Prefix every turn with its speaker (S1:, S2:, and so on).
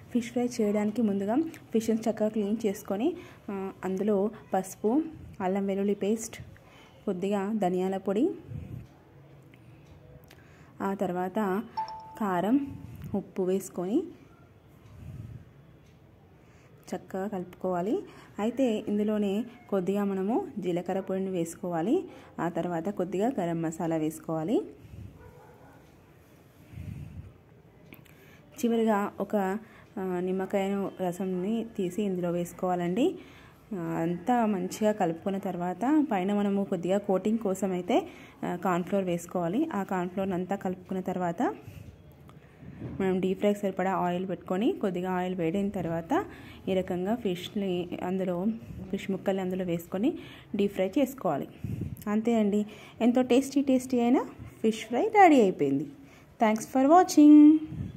S1: fish fry చేయడానికి ముందుగా ఫిష్ని చక్కగా క్లీన్ చేసుకొని ఆ, అందులో పసుపు అల్లం వెల్లుల్లి పేస్ట్ కొద్దిగా ధనియాల పొడి ఆ తర్వాత కారం ఉప్పు వేసుకొని చక్కగా కలుపుకోవాలి అయితే ఇందులోనే కొద్దిగా మనము జీలకర్ర పొడిని వేసుకోవాలి ఆ తర్వాత కొద్దిగా గరం మసాలా వేసుకోవాలి చివరిగా ఒక ఆ, నిమ్మకాయ రసంని తీసి ఇందులో వేసుకోవాలండి ఆ, అంతా మంచిగా కలుపుకున్న తర్వాత పైన మనము కొద్దిగా కోటింగ్ కోసం అయితే కార్న్ఫ్లోర్ వేసుకోవాలి ఆ కార్న్ఫ్లోర్ అంతా కలుపుకున్న తర్వాత మనం డీప్ ఫ్రైకి సరిపడా ఆయిల్ పెట్టుకొని కొద్దిగా ఆయిల్ వేడైన తర్వాత ఈ రకంగా ఫిష్ని అందులో ఫిష్ ముక్కల్ని అందులో వేసుకొని డీప్ ఫ్రై చేసుకోవాలి అంతే అండి ఎంతో టేస్టీ టేస్టీ అయిన ఫిష్ ఫ్రై రెడీ అయిపోయింది థ్యాంక్స్ ఫర్ వాచింగ్